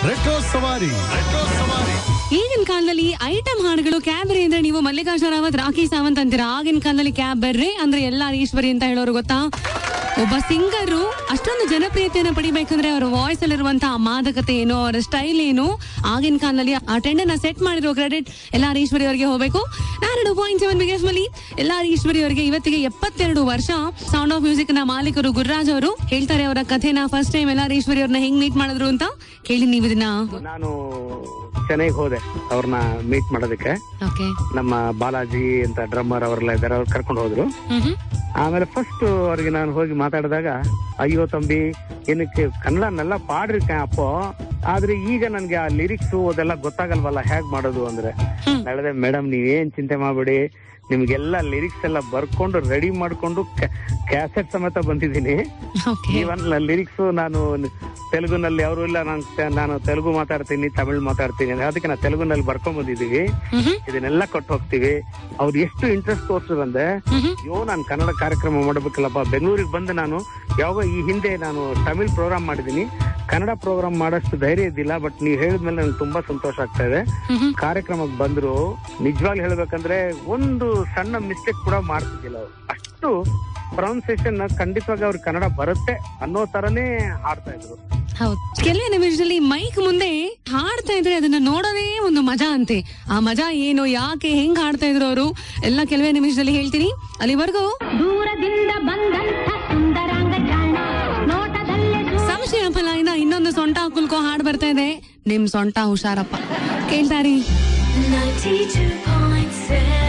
Retro ಸವಾರಿ retro ಸವಾರಿ ಈಗಿನ ಕಾಲದಲ್ಲಿ ಐಟಮ್ ಹಾಡುಗಳು ಕ್ಯಾಬರೆ ಅಂದ್ರೆ ನೀವು ಮಲ್ಲಿಕಾರ್ಜುನ ರಾವತ್ ರಾಖಿ ಸಾವಂತ್ ಅಂತೀರಾ ಆಗಿನ ಕಾಲದಲ್ಲಿ ಕ್ಯಾಬರ್ರೆ ಅಂದ್ರೆ ಎಲ್ಲಾ ಈಶ್ವರಿ ಅಂತ ಹೇಳೋರು ಗೊತ್ತಾ ಒಬ್ಬ ಸಿಂಗರು ಅಷ್ಟೊಂದು ಜನಪ್ರಿಯತೆಯನ್ನು ಪಡಿಬೇಕಂದ್ರೆ ಅವರ ವಾಯ್ಸ್ ಅಲ್ಲಿರುವಂತಹ ಮಾದಕತೆ ಏನು ಅವರ ಸ್ಟೈಲ್ ಏನು ಆಗಿನ ಕಾಲದಲ್ಲಿ ಆ ಟ್ರೆಂಡ್ ಅನ್ನ ಸೆಟ್ ಮಾಡಿರೋ ಕ್ರೆಡಿಟ್ ಎಲ್ಲಾ ಈಶ್ವರಿ ಅವರಿಗೆ ಹೋಗಬೇಕು ನಾನು ಪಾಯಿಂಟ್ ಸೆವೆನ್ ಬಿಗೇಶ್ ಮಲ್ಲಿ ಎಲ್ಲಾ ಈಶ್ವರಿ ಅವರಿಗೆ ಇವತ್ತಿಗೆ ಎಪ್ಪತ್ತೆರಡು ವರ್ಷ ಸೌಂಡ್ ಆಫ್ ಮ್ಯೂಸಿಕ್ ನ ಮಾಲೀಕರು ಗುರುರಾಜ್ ಅವರು ಹೇಳ್ತಾರೆ ಅವರ ಕಥೆನ ಫಸ್ಟ್ ಟೈಮ್ ಎಲ್ಲಾ ಈಶ್ವರಿ ಅವ್ರನ್ನ ಹೆಂಗ್ ಮೀಟ್ ಮಾಡಿದ್ರು ಅಂತ ಕೇಳಿ ನೀವು ಇದನ್ನ ನಾನು ಚೆನ್ನೈಗೆ ಹೋದೆ ಅವ್ರನ್ನ ಮೀಟ್ ಮಾಡೋದಕ್ಕೆ ಓಕೆ ನಮ್ಮ ಬಾಲಾಜಿ ಅಂತ ಡ್ರಮ್ಮರ್ ಅವರೆಲ್ಲ ಇದ್ದಾರೆ ಅವ್ರು ಕರ್ಕೊಂಡು ಹೋದ್ರು ಹ್ಮ್ ಹ್ಮ್ ಆಮೇಲೆ ಫಸ್ಟ್ ಅವ್ರಿಗೆ ನಾನು ಹೋಗಿ ಮಾತಾಡಿದಾಗ ಅಯ್ಯೋ ತಂಬಿ ಏನಕ್ಕೆ ಕನ್ನಡನೆಲ್ಲ ಪಾಡ್ರಿ ಕ- ಅಪ್ಪೋ ಆದ್ರೆ ಈಗ ನನ್ಗೆ ಆ ಲಿರಿಕ್ಸ್ ಅದೆಲ್ಲ ಗೊತ್ತಾಗಲ್ವಲ್ಲ ಹೇಗ್ ಮಾಡೋದು ಅಂದ್ರೆ ಹ್ಮ್. ಹೇಳಿದೆ ಮೇಡಮ್ ನೀವೇನ್ ಚಿಂತೆ ಮಾಡ್ಬೇಡಿ ನಿಮ್ಗೆಲ್ಲ ಲಿರಿಕ್ಸ್ ಎಲ್ಲ ಬರ್ಕೊಂಡು ರೆಡಿ ಮಾಡ್ಕೊಂಡು ಕ್ಯಾಸೆಟ್ ಸಮೇತ ಬಂದಿದ್ದೀನಿ ಓಕೆ ಈವನ್ ಲಿರಿಕ್ಸ್ ನಾನು ತೆಲುಗುನಲ್ಲಿ ಅವರು ಇಲ್ಲ ನಾನು ತೆ- ನಾನು ತೆಲುಗು ಮಾತಾಡ್ತೀನಿ ತಮಿಳ್ ಮಾತಾಡ್ತೀನಿ ಅದಕ್ಕೆ ನಾವು ತೆಲುಗುನಲ್ಲಿ ಬರ್ಕೊಂಡ್ ಬಂದಿದೀವಿ ಹ್ಮ್ ಹ್ಮ್ ಇದನ್ನೆಲ್ಲ ಕೊಟ್ಟು ಹೋಗ್ತೀವಿ ಅವ್ರು ಎಷ್ಟು ಇಂಟ್ರೆಸ್ಟ್ ತೋರ್ಸಿದ್ರಂದ್ರೆ ಹ್ಮ್ ಹ್ಮ್ ಅಯ್ಯೋ ನಾನು ಕನ್ನಡ ಕಾರ್ಯಕ್ರಮ ಮಾಡ್ಬೇಕಲ್ಲಪ್ಪ ಬೆಂಗಳೂರಿಗೆ ಬಂದು ನಾನು ಯಾವಾಗ ಈ ಹಿಂದೆ ನಾನು ತಮಿಳ್ ಪ್ರೋಗ್ರಾಮ್ ಮಾಡಿದೀನಿ ಕನ್ನಡ ಪ್ರೋಗ್ರಾಮ್ ಮಾಡೋಷ್ಟು ಧೈರ್ಯ ಇದ್ದಿಲ್ಲ ಬಟ್ ನೀವು ಹೇಳಿದ್ಮೇಲೆ ನನಗೆ ತುಂಬಾ ಸಂತೋಷ ಆಗ್ತಾ ಇದೆ ಹ್ಮ್ ಹ್ಮ್ ಕಾರ್ಯಕ್ರಮಕ್ಕೆ ಬಂದ್ರು ನಿಜವಾಗ್ಲೂ ಹೇಳ್ಬೇಕಂದ್ರೆ ಒಂದು ಸಣ್ಣ ಮಿಸ್ಟೇಕ್ ಕೂಡ ಮಾಡ್ತಿದ್ದಿಲ್ಲ ಅವ್ರು ಅಷ್ಟು ಪ್ರೊನೌನ್ಸಿಯೇಷನ್ ಖಂಡಿತವಾಗಿ ಅವ್ರಿಗೆ ಕನ್ನಡ ಬರುತ್ತೆ ಅನ್ನೋ ತರನೇ ಹಾಡ್ತಾ ಇದ್ರು ಹೌದು ಕೆಲವೇ ನಿಮಿಷದಲ್ಲಿ ಮೈಕ್ ಮುಂದೆ ಹಾಡ್ತಾ ಇದ್ರೆ ಅದನ್ನ ನೋಡೋದೇ ಒಂದು ಮಜಾ ಅಂತೆ ಆ ಮಜಾ ಏನು ಯಾಕೆ ಹೆಂಗ್ ಹಾಡ್ತಾ ಇದ್ರು ಅವರು ಎಲ್ಲ ಕೆಲವೇ ನಿಮಿಷದಲ್ಲಿ ಹೇಳ್ತೀನಿ ಅಲ್ಲಿವರೆಗೂ ದೂರದಿಂದ ಬಂದಂಥ ಸುಂದರಾಂಗ ಜಾಣ ನೋಟದಲ್ಲೇ ಸು- ಸಂಶಯ ಫಲಾಯಿನ ಇನ್ನೊಂದು ಸೊಂಟ ಕುಲ್ಕೋ ಹಾಡ್ ಬರ್ತಾ ಇದೆ ನಿಮ್ ಸೊಂಟ ಹುಷಾರಪ್ಪ ಕೇಳ್ತಾರಿ 92.7